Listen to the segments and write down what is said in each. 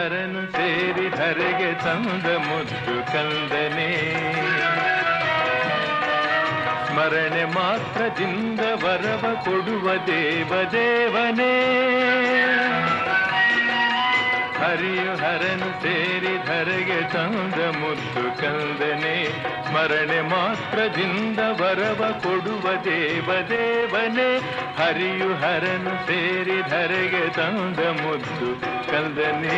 ಹರನು ಸೇರಿ ಧರೆಗೆ ತಂದ ಮುದ್ದು ಕಂದನೆ ಸ್ಮರಣೆ ಮಾತ್ರದಿಂದ ವರವ ಕೊಡುವ ದೇವ ದೇವನೇ ಹರಿಯು ಹರನು ಸೇರಿ ಧರೆಗೆ ತಂದ ಮುದ್ದು ಕಂದನೆ ಸ್ಮರಣೆ ಮಾತ್ರದಿಂದ ವರವ ಕೊಡುವ ದೇವ ದೇವನೇ ಹರಿಯು ಹರನು ಸೇರಿ ಧರೆಗೆ ತಂದ ಮುದ್ದು ಕಂದನೆ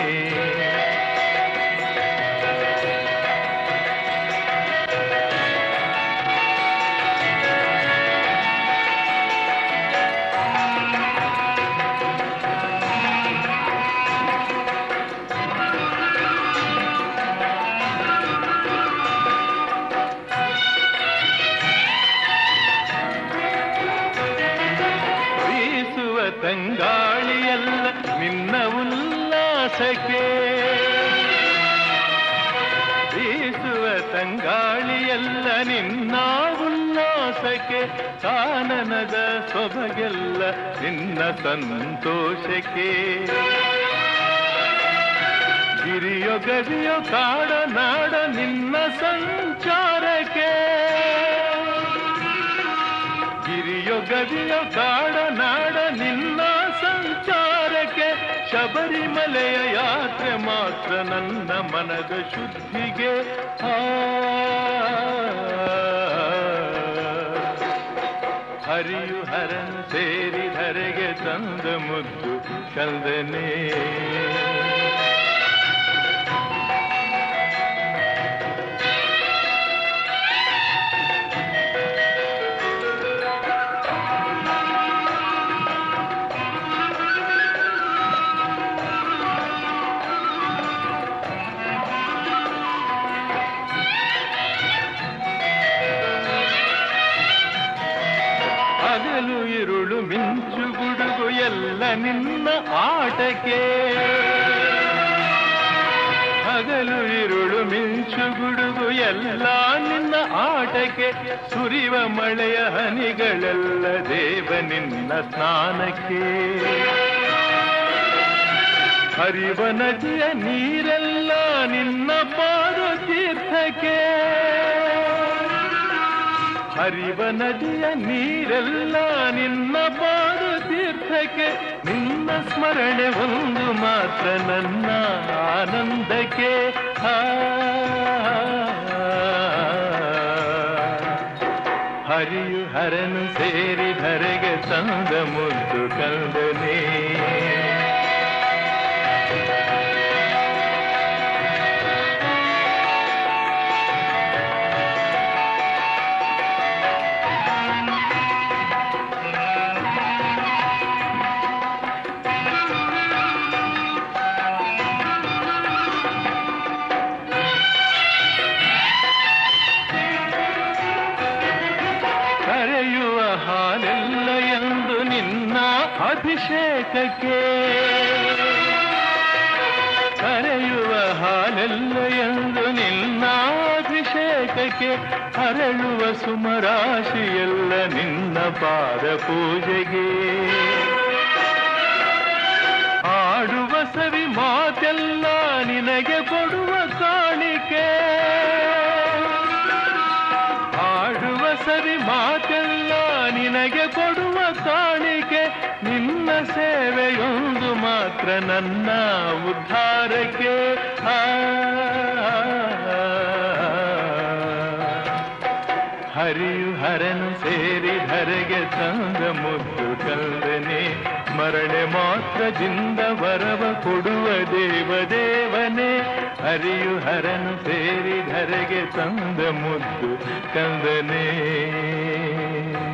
ಬೀಸುವ ತಂಗಾಳಿಯಲ್ಲ ನಿನ್ನ ಉಲ್ಲಾಸಕ್ಕೆ ಬೀಸುವ ತಂಗಾಳಿಯಲ್ಲ ನಿನ್ನ ಉಲ್ಲಾಸಕ್ಕೆ ಕಾನನದ ಸೊಬಗೆಲ್ಲ ನಿನ್ನ ಸಂತೋಷಕ್ಕೆ ಗಿರಿಯೋ ಗದಿಯೋ ಕಾಡ ನಾಡ ನಿನ್ನ ಸಂಚಾರಕ್ಕೆ ಗಿರಿಯೋ ಗದಿಯೋ ಕಾಡ ನಾಡ ನಿನ್ನ ಸಂಚಾರಕ್ಕೆ ಶಬರಿಮಲೆಯ ಯಾತ್ರೆ ಮಾತ್ರ ನನ್ನ ಮನದ ಶುದ್ಧಿಗೆ ಆ ಹರಿಯು ಹರನು ಸೇರಿ ಧರೆಗೆ ತಂದ ಮುದ್ದು ಕಂದನೇ ಹಗಲು ಇರುಳು ಮಿಂಚು ಗುಡುಗು ಎಲ್ಲ ನಿನ್ನ ಆಟಕ್ಕೆ ಹಗಲು ಇರುಳು ಮಿಂಚು ಗುಡುಗು ಎಲ್ಲ ನಿನ್ನ ಆಟಕ್ಕೆ ಸುರಿವ ಮಳೆಯ ಹನಿಗಳೆಲ್ಲ ದೇವ ನಿನ್ನ ಸ್ನಾನಕ್ಕೆ ಹರಿವ ನದಿಯ ನೀರೆಲ್ಲ ನಿನ್ನ ಪಾರು ತೀರ್ಥಕ್ಕೆ ಹರಿವ ನದಿಯ ನೀರೆಲ್ಲ ನಿನ್ನ ಪಾರು ತೀರ್ಥಕ್ಕೆ ನಿನ್ನ ಸ್ಮರಣೆ ಒಂದು ಮಾತ್ರ ನನ್ನ ಆನಂದಕ್ಕೆ ಆ, ಹರಿಯು ಹರನು ಸೇರಿ ಧರೆಗೆ ತಂದ ಮುದ್ದು ಕಂದನೇ ಕರೆಯುವ ಹಾಲೆಲ್ಲ ಎಂದು ನಿನ್ನ ಅಭಿಷೇಕಕ್ಕೆ ಕರೆಯುವ ಹಾಲೆಲ್ಲ ಎಂದು ನಿನ್ನ ಅಭಿಷೇಕಕ್ಕೆ ಹರಳುವ ಸುಮರಾಶಿಯೆಲ್ಲ ನಿನ್ನ ಪಾದ ಪೂಜೆಗೆ ಆಡುವ ಸವಿ ಮಾತೆಲ್ಲ ನಿನಗೆ ಕೊಡುವ ಕಾಣಿಕೆ ಆಡುವ ಸರಿ ಮಾತೆಲ್ಲ ನಿನಗೆ ಕೊಡುವ ಕಾಣಿಕೆ ನಿನ್ನ ಸೇವೆಯೊಂದು ಮಾತ್ರ ನನ್ನ ಉದ್ಧಾರಕ್ಕೆ ಆ, ಹರಿಯು ಹರನು ಸೇರಿ ಧರೆಗೆ ತಂದ ಮುದ್ದು ಕಲ್ದನೆ ಮರಳೆ ಮಾತ್ರದಿಂದ ವರವ ಕೊಡುವ ದೇವ ದೇವನೇ ಹರಿಯು ಹರನು ಸೇರಿ ಧರೆಗೆ ತಂದ ಮುದ್ದು ಕಂದನೇ